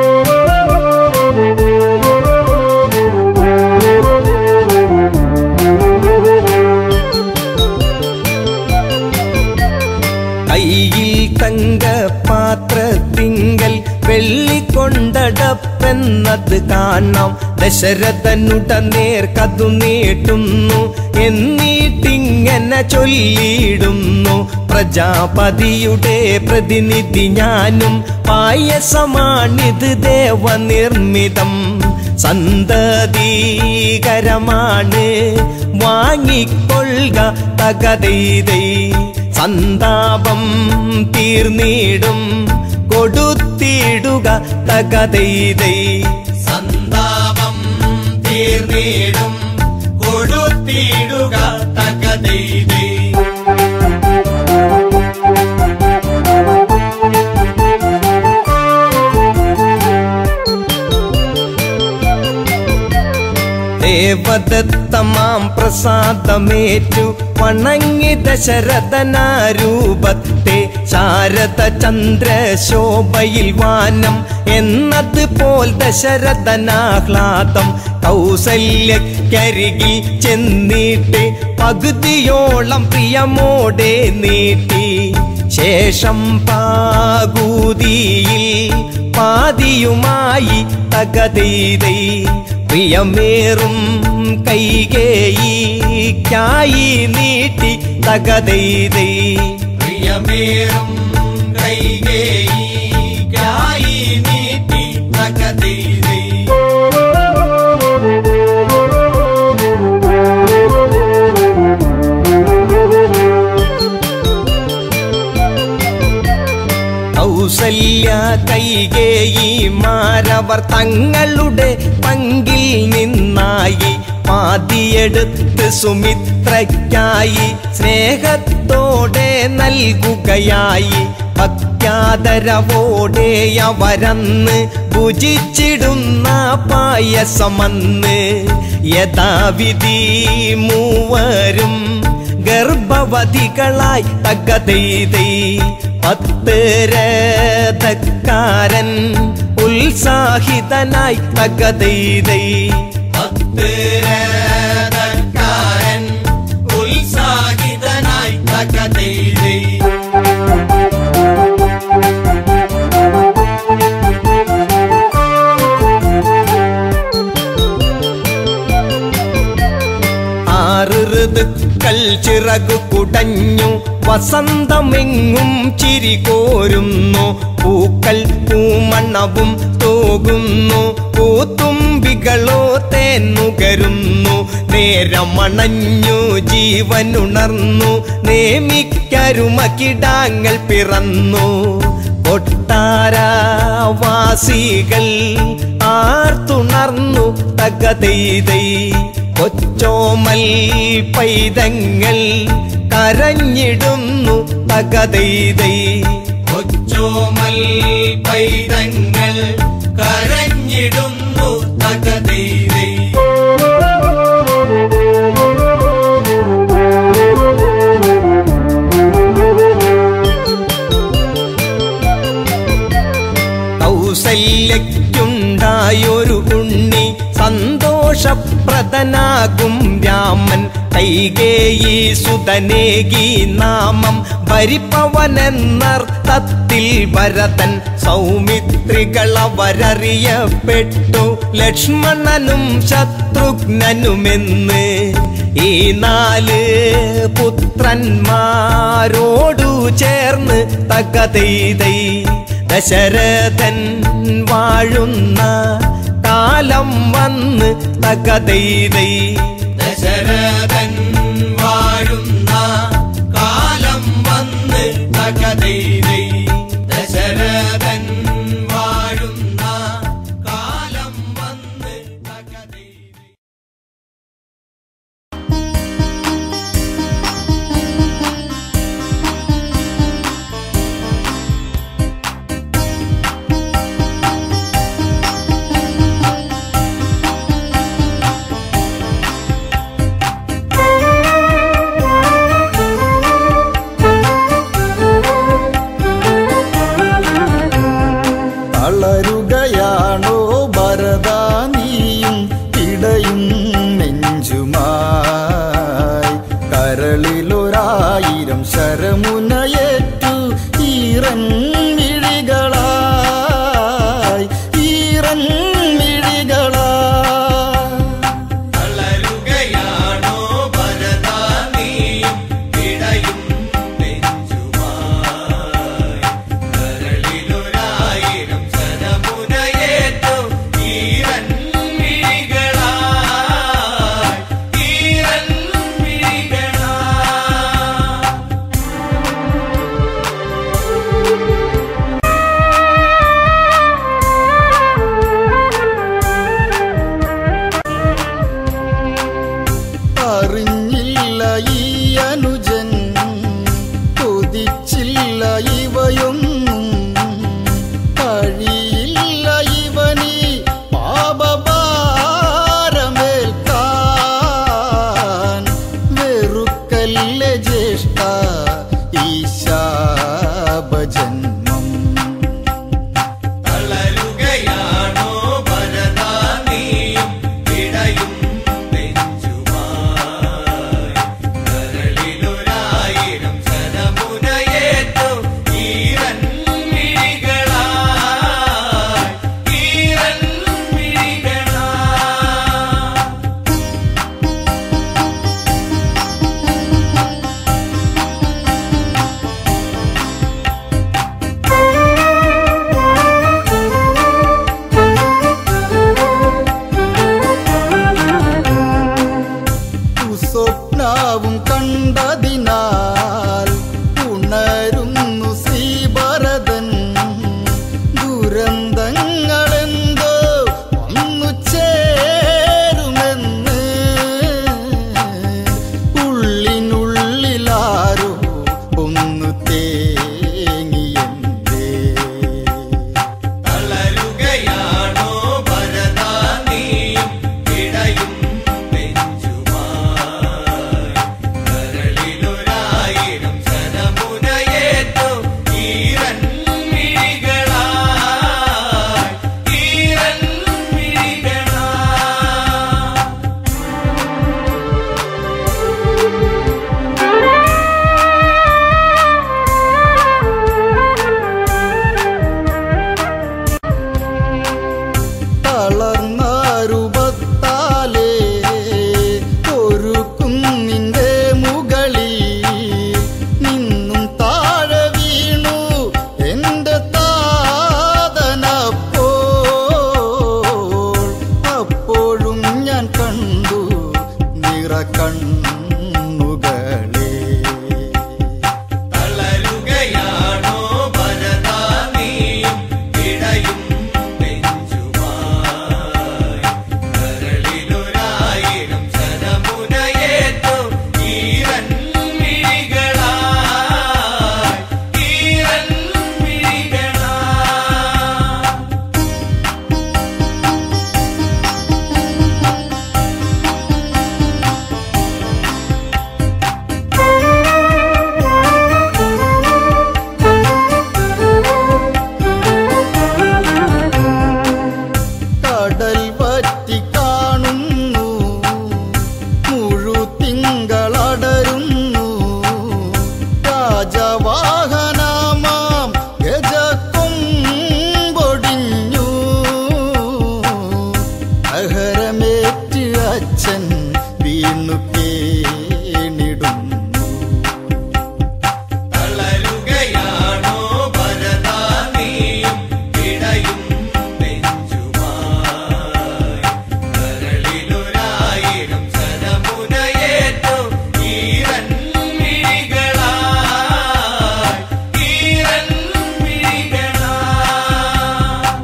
കയ്യിൽ തങ്ക പാത്രത്തിങ്കൽ വെള്ളിക്കൊണ്ടടപ്പെന്നത് കാണാം ദശരഥനുടനേർ കതു നീട്ടുന്നു എന്നിട്ടിങ്ങനെ ചൊല്ലിയിടുന്നു പ്രജാപതിയുടെ പ്രതിനിധി ഞാനും പായസമാണിത് ദേവനിർമ്മിതം സന്തതീകരമാണ് വാങ്ങിക്കൊള്ളുക തകതൈതൈ സന്താപം തീർന്നിടും കൊടുത്തിടുക തകതൈതൈ സന്താപം തീർന്നിടും കൊടുത്തിടുക തകതൈതൈ ദേവദത്തമാം പ്രസാദമേറ്റു വണങ്ങി ദശരഥനാരൂപത്തെ ശാരദ ചന്ദ്രശോഭയിൽ വാനം എന്നതുപോൽ ദശരഥനാഹ്ലാദം കൗസല്യക്കരികിൽ ചെന്നിട്ട് പകുതിയോളം പ്രിയമോടെ നീട്ടി ശേഷം പാകൂതിയിൽ പാതിയുമായി തകതീതൈ പ്രിയമേറും കൈകേയിക്കായി നീട്ടി തകതൈതൈ പ്രിയമേറും കൈകേയി നീട്ടി തകതൈതൈ കൗസല്യ കൈകേയി മാരവർ തങ്ങളുടെ പങ്കിൽ നിന്നായി പാതിയെടുത്ത് സുമിത്രയ്ക്കായി സ്നേഹത്തോടെ നൽകുകയായി ഭക്യാദരവോടെ അവരന്ന് ഭുജിച്ചിടുന്ന പായസമന്ന് യഥാവിധി മൂവരും ഗർഭവതികളായി തകതെയ്തൈ പത്ത് രഥക്കാരൻ ഉത്സാഹിതനായി തകതെയ്തൈ ഭക്തരഥക്കാരൻ ഉത്സാഹിതനായി തകതീരേ ആറ് ഋതുക്കൾ ചിറകു കുടഞ്ഞു വസന്തമെങ്ങും ചിരി കോരുന്നു പൂക്കൾ പൂമണ്ണവും തൂകുന്നു പൂത്തുമ്പികളോ തേന്നുകരുന്നു നേരമണഞ്ഞു ജീവനുണർന്നു നേമിക്കരുമകിടാങ്ങൾ പിറന്നു കൊട്ടാരവാസികൾ ആർത്തുണർന്നു തകതെയ്തൈ കൊച്ചോമൽ പൈതങ്ങൾ കരഞ്ഞിടുന്നു തകതെയ്തൈ കൊച്ചോമൽ പൈതങ്ങൾ കരഞ്ഞിടുന്നു തകതീരേ കൗസല്യയ്ക്കുണ്ടായൊരു ഉണ്ണി സന്തോഷപ്രദനാകും രാമൻ കൈകേയി സുതനേകി നാമം ഭരിപ്പവനെന്നർത്ഥത്തിൽ ഭരതൻ സൗമിത്രികളവരറിയപ്പെട്ടു ലക്ഷ്മണനും ശത്രുഘ്നനുമെന്ന് ഈ നാല് പുത്രന്മാരോടു ചേർന്ന് തകതെയ്തൈ ദശരഥൻ വാഴുന്ന കാലം വന്ന് തകതെയ്തൈ ദശരഥൻ വാഴുന്ന കാലം വന്ന് തകതീരേ ദശരഥൻ വാഴുന്ന കാലം വന്ന് തകതീരേ തളരുകയാണോ ഭരത നീയും ഇടയും നെഞ്ചുമായി കരളിലൊരായിരം ശരമുനയേറ്റു ഈറൻ മിഴികളായി ഈറൻ മിഴികളായി തളരുകയാണോ ഭരതാ നീയും ഇടയും നെഞ്ചുമായി കരളിലൊരായിരം ശരമുനയേറ്റു ഈരൻ മിഴികളായി ഈരൻ മിഴികളായി അറിഞ്ഞില്ല ഈ അനുജൻ കൊതിച്ചില്ല ഇവയൊന്നും കഴിയില്ല ഇവനീ പാപഭാരമേൽക്കാൻ വെറുക്കല്ല ജ്യേഷ്ഠ ഈ ശാപജന്മം തളരുകയാണോ ഭരതാ നീയും ഇടയും നെഞ്ചുമായി കരളിലൊരായിരം ശരമുനയേറ്റു രാജവാഹനമാം ഗജക്കൊമ്പൊടിഞ്ഞു അഹരമേറ്റ് അച്ഛൻ വീണു കേണിടുന്നു തളരുകയാണോ ഭരതാ നീയും ഇടയും നെഞ്ചുമായി കരളിലൊരായിരം സരമുനയേറ്റു ഈരൻ മിഴികളായി ഈരൻ മിഴികളായി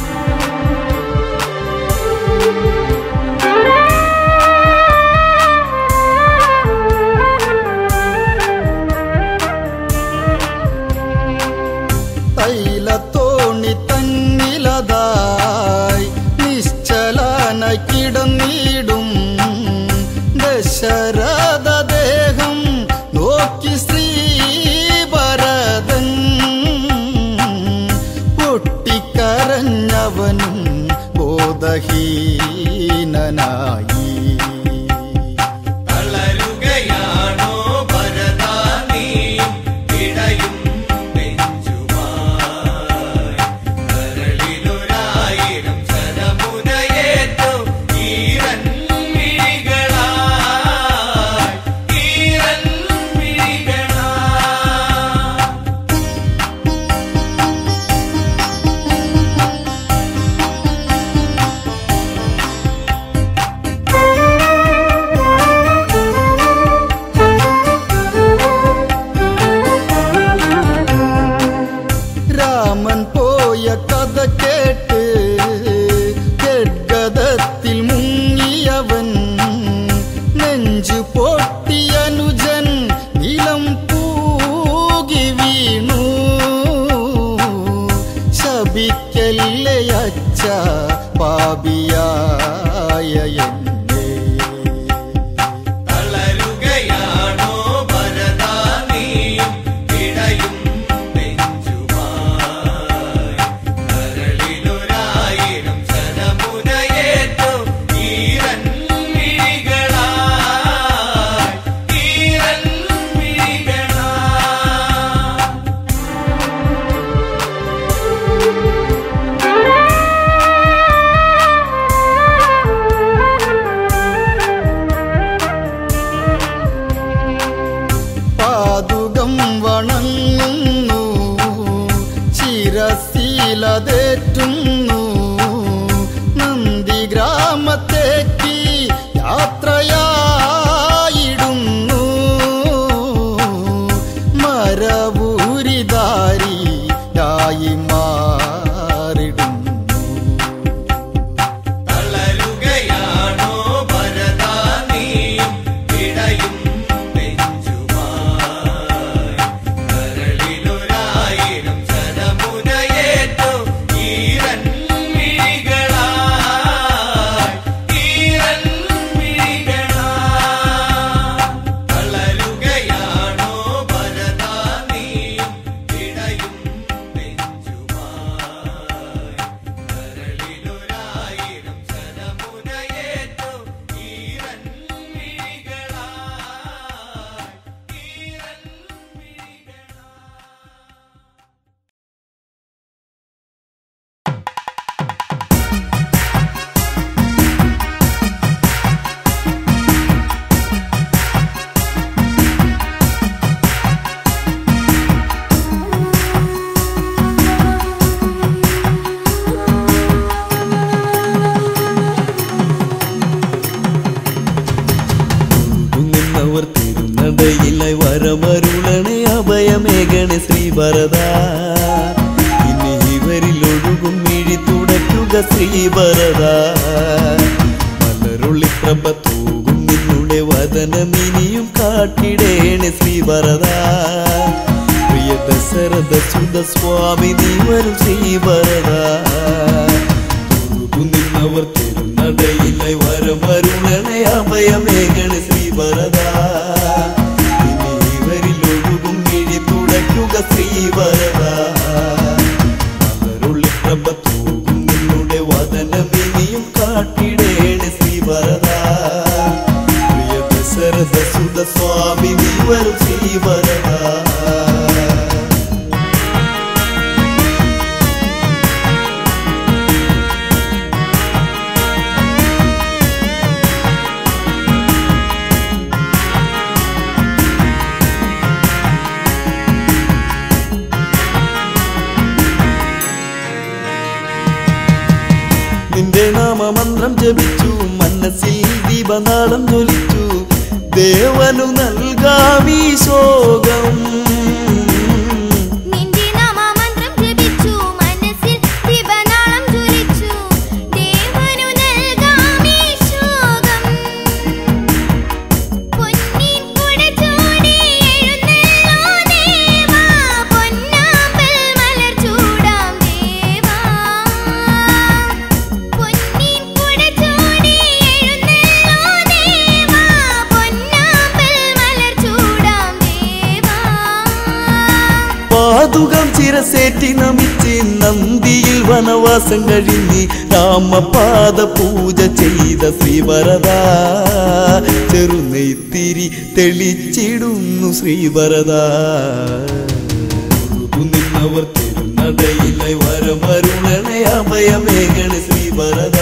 തൈലത്തോണി തന്നിലതായി നിശ്ചലന കിടന്നിടും ദശരഥ ദേഹം നോക്കി ശ്രീഭരതൻ പൊട്ടിക്കരഞ്ഞവനും ബോധഹീനനായി തളരുകയാണോ ഭരതാ നീയും ഇടയും നെഞ്ചുമായി കരളിലൊരായിരം സരമുനയേറ്റു ഈരൻ മിഴികളായി ഈരൻ മിഴികളായി രാമൻ പോയ കഥ കേട്ട് ഗദ്ഗതത്തിൽ മുങ്ങിയവൻ നെഞ്ചു പൊട്ടിയനുജൻ നിലം പൂകി വീണു ശപിക്കല്ലേ അച്ഛ പാപിയായ എന്നെ തളരുകയാണോ ഭരതാ നീയും ഇടയും നെഞ്ചുമായി കരളിലൊരായിരം സരമുനയേറ്റു ഈരൻ മിഴികളായി ഈരൻ മിഴികളായി പാതുകം വണങ്ങുന്നു ശിരശീലതേറ്റുന്നു നന്ദി ഗ്രാമത്തേക്ക് യാത്രയായിടുന്നു മരവൂരിധാരിയായി മാറിടുന്നു തളരുകയാണോ ഭരതാ നീയും ഇടയും നെഞ്ചുമായി കരളിലൊരായിരം സരമുനയേറ്റു ഈരൻ മിഴികളായി ഈരൻ മിഴികളായി തളരുകയാണോ ഭരതാ നീയും ഇടയും നെഞ്ചുമായി കരളിലൊരായിരം സരമുനയേറ്റു ഈരൻ മിഴികളായി ഈരൻ മിഴികളായി നിന്നവർ തിരുനടയിലായി വരമരുളണേ അഭയമേകണേ ശ്രീഭരത ഇനി ഇവരിൽ ഒഴുകും മിഴി തുടയ്ക്കുക ശ്രീഭരത മലരുള്ളി പ്രഭ തൂകും നിന്നുടെ വദനമിനിയും കാട്ടിടേണേ ശ്രീഭരത പ്രിയ ദശരഥ സുത സ്വാമി നീ വരും ശ്രീഭരത നിന്നവർ തിരുനടയിലായി വരമരുളണേ അഭയമേകണേ ശ്രീഭരത ഇനി ഇവരിൽ ഒഴുകും മിഴി തുടയ്ക്കുക ശ്രീഭരത മലരുള്ളി പ്രഭ തൂകും നിന്നുടെ വദനമിനിയും കാട്ടിടേണേ ശ്രീഭരത പ്രിയ ദശരഥ സുത സ്വാമി നീ വരും ശ്രീഭരത നാമമന്ത്രം ജപിച്ചു മനസ്സിൽ ദീപനാളം ജ്വലിച്ചു ദേവനു നൽകാമീ ശോകം നിന്റെ നാമമന്ത്രം ജപിച്ചു മനസ്സിൽ ദീപനാളം ജ്വലിച്ചു ദേവനു നൽകാമീ ശോകം പൊന്നിൻ കുട ചൂടി എഴുന്നള്ളോ ദേവാ പൊന്നാമ്പൽ മലർ ചൂടാം ദേവാ പൊന്നിൻ കുട ചൂടി എഴുന്നള്ളോ ദേവാ പൊന്നാമ്പൽ മലർ ചൂടാം ദേവാ പാതുകം ചിരസേറ്റി നമിച്ച് നന്ദിയിൽ വനവാസം കഴിഞ്ഞ് രാമപാദ പൂജ ചെയ്ത ശ്രീവരദ ചെറുനെയ്ത്തിരി തെളിച്ചിടുന്നു ശ്രീവരദ നിന്നവർ തിരുനടയിലെ വരമരുണനെ അഭയമേകണ ശ്രീവരദ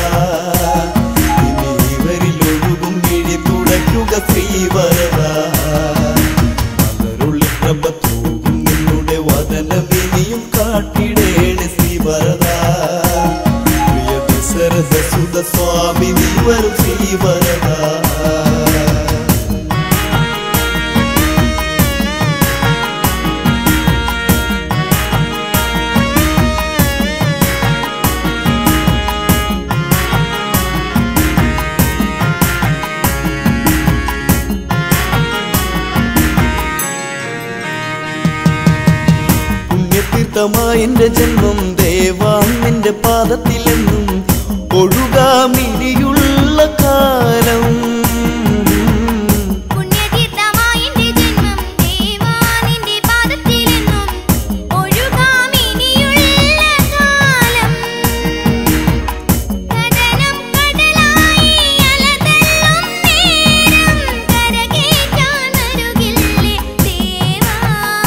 ഇവരിൽ ഒഴുകും മിഴി തുടയ്ക്കുക ശ്രീവരദ മലരുള്ളി പ്രഭ തൂകും നിന്നുടെ വദനമിനിയും കാട്ടിടേണ ശ്രീവരദ പ്രിയ ദശരഥ സുത സ്വാമി നീ വരും ശ്രീവരദ പുണ്യതീർത്ഥമായ എന്റെ ജന്മം ദേവാം നിന്റെ പാദത്തിലെന്നും ഒഴുകാമിനിയുള്ള കാലം പുണ്യതീർത്ഥമായ എന്റെ ജന്മം ദേവാ നിന്റെ പാദത്തിലെന്നും ഒഴുകാമിനിയുള്ള കാലം കടനം കടലായി അലതള്ളും നേരം കരകേറ്റാൻ അരുകില്ലേ ദേവാ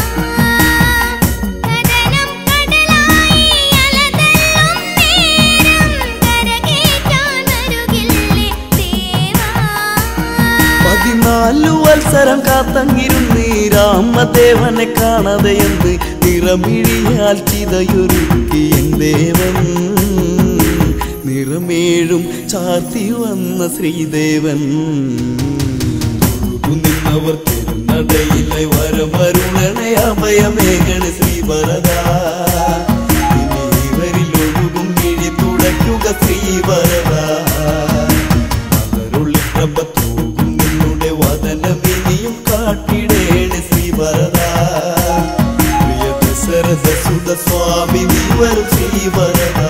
കടനം കടലായി അലതള്ളും നേരം കരകേറ്റാൻ അരുകില്ലേ ദേവാ പതിനാലു വത്സരം കാത്തങ്ങിരുന്ന് രാമദേവനെ കാണാതെ എന്ത് നിറമിഴിയാൽ ചിതയൊരുക്കി എൻ ദേവൻ നിറമേഴും ചാർത്തി വന്ന ശ്രീദേവൻ നിന്നവർ തിരുനടയിലെ വരമരുണനെ അഭയമേകണ ശ്രീവരദ ഇവരിൽ ഒഴുകും മിഴി തുടയ്ക്കുക ശ്രീവരദ മലരുള്ളി പ്രഭ തൂകും നിന്നുടെ വദനമിനിയും കാട്ടിടേണ ശ്രീവരദ പ്രിയ ദശരഥ സുത സ്വാമി നീ വരും ശ്രീവരദ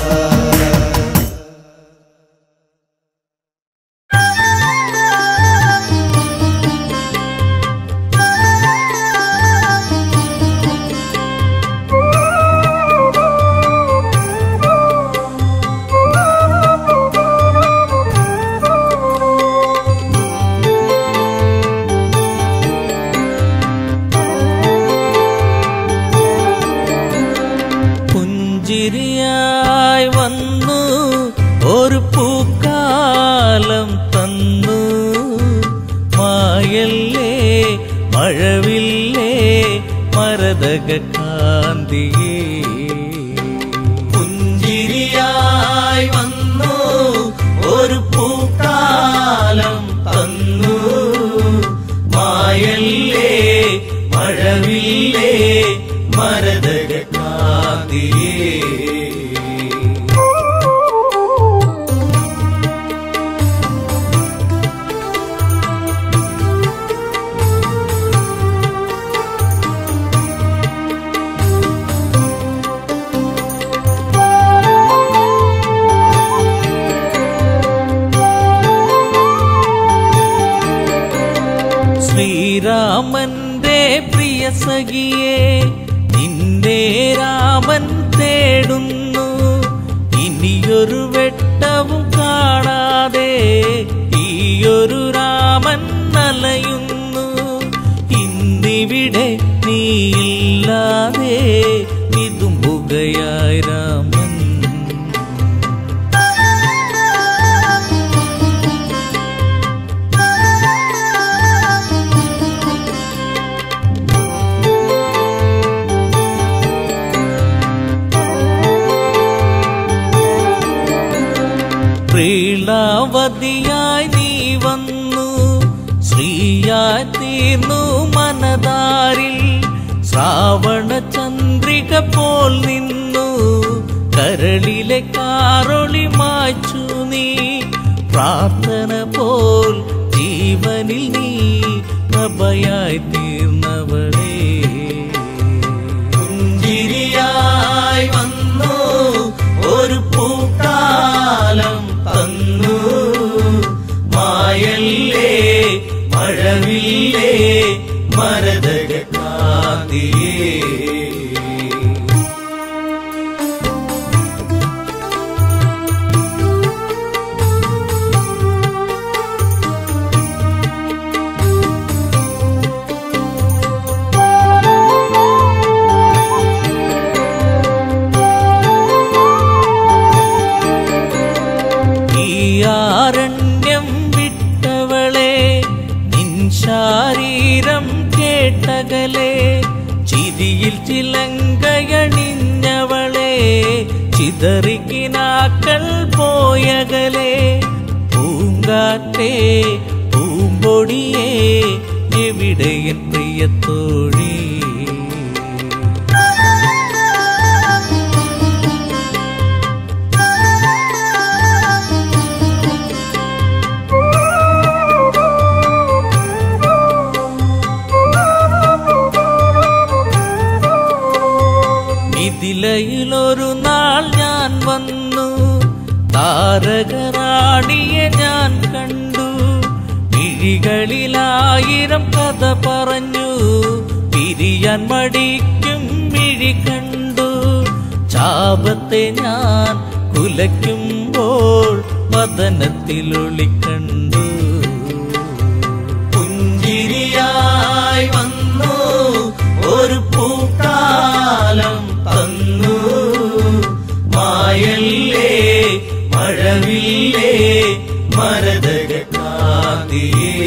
പുഞ്ചിരിയായി വന്നു ഒരു പൂക്കാലം തന്നു മായല്ലേ മഴവില്ലേ മരതക കാന്തിയേ പുഞ്ചിരിയായി വന്നു ഒരു പൂക്കാലം തന്നു മായല്ലേ മഴവില്ലേ മരതക കാന്തിയേ ശ്രീരാമന്റെ പ്രിയ സഖിയെ നിന്നെ രാമൻ തേടുന്നു ഇനിയൊരു വെട്ടവും കാണാതെ ഈയൊരു രാമൻ നലയുന്നു ഇന്നിവിടെ നീയില്ലാതെ ഇതുമ്പുകയായി രാമൻ ശ്രീലാവതിയായി നീ വന്നു ശ്രീയായി തീർന്നു മനതാരിൽ ശ്രാവണ ചന്ദ്രിക പോൽ നിന്നു കരളിലെ കാറൊളി മായ്ച്ചു നീ പ്രാർത്ഥന പോൽ ജീവനിൽ നീ പ്രഭയായി തീർന്നവളേ പുഞ്ചിരിയായി വന്നു ഒരു പൂക്കാലം തന്നു മായല്ലേ മഴവില്ലേ മരതക കാതിയേ ഈ ആരണ്യം വിട്ടവളെ നിൻ ശാരീരം കേട്ടകലെ ചിരിയിൽ ചിലങ്കയണിഞ്ഞവളെ ചിതറിക്കിനാക്കൾ പോയകലെ പൂങ്കാറ്റേ പൂമ്പൊടിയേ എവിടെയൻ പ്രിയത്തോഴി മിഥിലയിലൊരു നാൾ ഞാൻ വന്നു താരകറാണിയെ ഞാൻ കണ്ടു മിഴികളിലായിരം കഥ പറഞ്ഞു പിരിയാൻ മടിക്കും മിഴി കണ്ടു ചാപത്തെ ഞാൻ കുലയ്ക്കുമ്പോൾ വദനത്തിലൊളി കണ്ടു പുഞ്ചിരിയായി വന്നു ഒരു പൂക്കാലം തന്നു മായല്ലേ മഴവില്ലേ മരതക കാതിയേ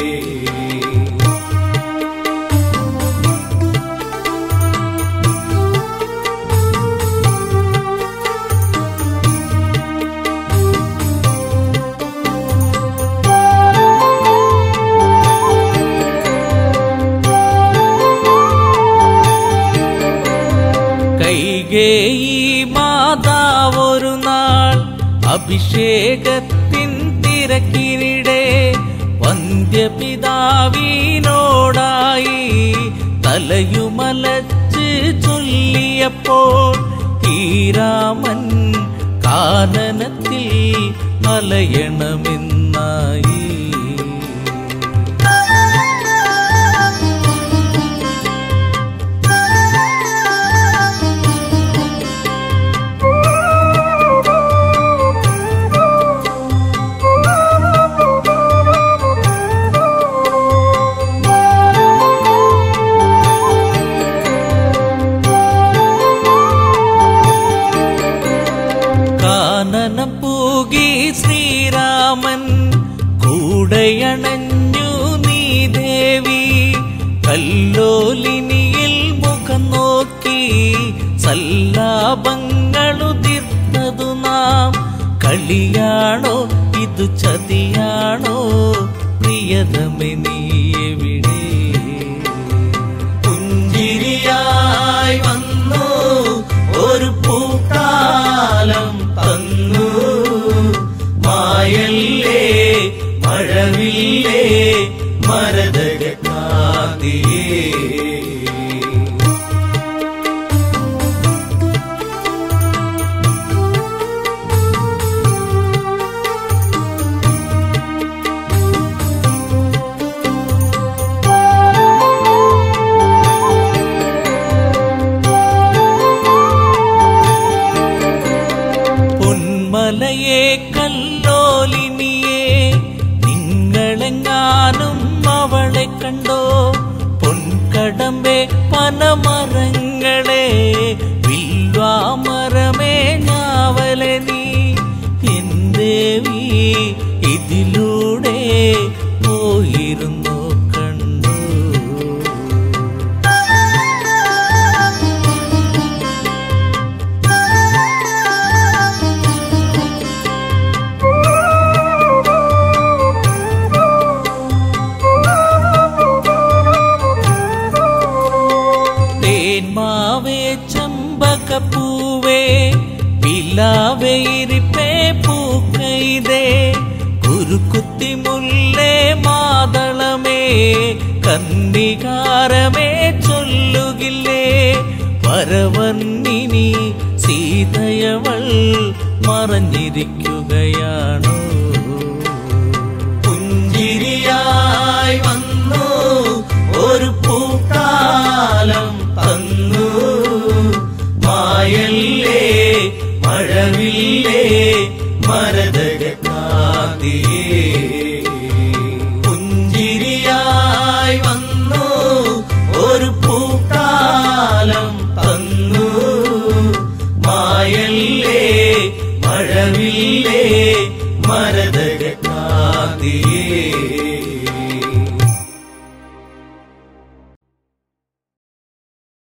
കൈകേയി മാതാവൊരു നാൾ അഭിഷേകത്തിൻ തിരക്കിനിടെ വന്ധ്യപിതാവിനോടായി തലയുമലച്ച് ചൊല്ലിയപ്പോൾ ഈ രാമൻ കാനനത്തിൽ മലയണമെന്നായി കാനനം പൂകി ശ്രീരാമൻ കൂടയണഞ്ഞു നീ ദേവി കല്ലോലിനിയിൽ മുഖം നോക്കി സല്ലാപങ്ങളുതിർത്തതു നാം കളിയാണോ ഇതു ചതിയാണോ പ്രിയതമെ നീ എവിടെ പുഞ്ചിരിയായി വന്നു ഒരു പൂക്കാലം തന്നു മായല്ലേ മഴവില്ലേ മരതക കാതിയേ പൊന്മലയെ കല്ലോലിനിയെ നിങ്ങളെങ്ങാനും അവളെ കണ്ടോ പൊൻകടമ്പെ പനമരങ്ങളെ വിൽവാമരമേ ഞാവലെ നീ എന്തേവി ഇതിലൂടെ പോയിരുന്നു കണ്ടു ആ മാവേ ചമ്പകപ്പൂവേ പിലാവേ ഇരിപ്പേ പൂക്കൈതേ കുരുക്കുത്തി മുല്ലേ മാതളമേ കന്നികാരമേ ചൊല്ലുകില്ലേ വരവന്നിനി സീതയവൾ മറഞ്ഞിരിക്കുകയാണോ പുഞ്ചിരിയായി വന്നു ഒരു പൂക്കാലം തന്നു മായല്ലേ മഴവില്ലേ മരതകാതിയേ പുഞ്ചിരിയായി വന്നു ഒരു പൂക്കാലം